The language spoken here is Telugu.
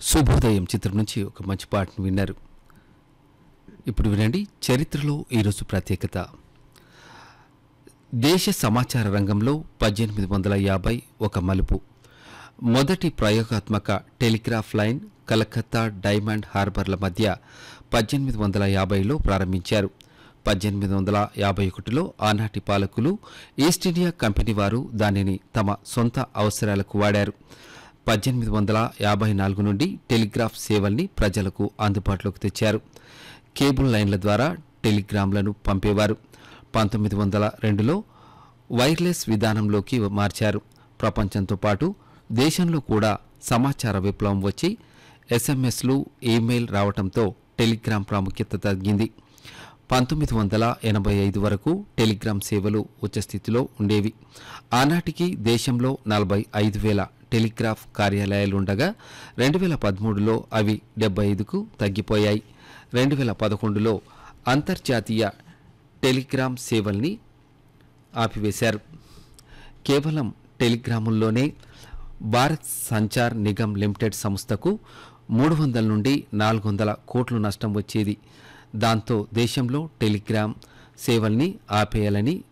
శుభోదయం చిత్రం నుంచి ఒక మంచి పాటను విన్నారు ఇప్పుడు వినండి చరిత్రలో ఈరోజు ప్రత్యేకత దేశ సమాచార రంగంలో పద్దెనిమిది వందల యాభై ఒక మలుపు మొదటి ప్రయోగాత్మక టెలిగ్రాఫ్ లైన్ కలకత్తా డైమండ్ హార్బర్ల మధ్య పద్దెనిమిది వందల యాభైలో ప్రారంభించారు పద్దెనిమిది వందల యాభై ఒకటిలో ఆనాటి పాలకులు ఈస్ట్ ఇండియా కంపెనీ వారు దానిని తమ సొంత అవసరాలకు వాడారు పద్దెనిమిది వందల యాభై నాలుగు నుండి టెలిగ్రాఫ్ సేవల్ని ప్రజలకు అందుబాటులోకి తెచ్చారు కేబుల్ లైన్ల ద్వారా టెలిగ్రామ్లను పంపేవారు పంతొమ్మిది వందల రెండులో వైర్లెస్ విధానంలోకి మార్చారు ప్రపంచంతో పాటు దేశంలో కూడా సమాచార విప్లవం వచ్చి ఎస్ఎంఎస్లు ఈమెయిల్ రావటంతో టెలిగ్రామ్ ప్రాముఖ్యత తగ్గింది పంతొమ్మిది వందల ఎనభై ఐదు వరకు టెలిగ్రామ్ సేవలు ఉచ్చస్థితిలో ఉండేవి ఆనాటికి దేశంలో నలభై ఐదు వేల టెలిగ్రాఫ్ కార్యాలయాలుండగా రెండు వేల పదమూడులో అవి డెబ్బై ఐదుకు తగ్గిపోయాయి రెండు వేల పదకొండులో అంతర్జాతీయ టెలిగ్రామ్ సేవల్ని ఆపివేశారు కేవలం టెలిగ్రాముల్లోనే భారత్ సంచార్ నిగమ్ లిమిటెడ్ సంస్థకు మూడు వందల నుండి నాలుగు వందల కోట్లు నష్టం వచ్చేది దాంతో దేశంలో టెలిగ్రామ్ సేవల్ని ఆపేయాలని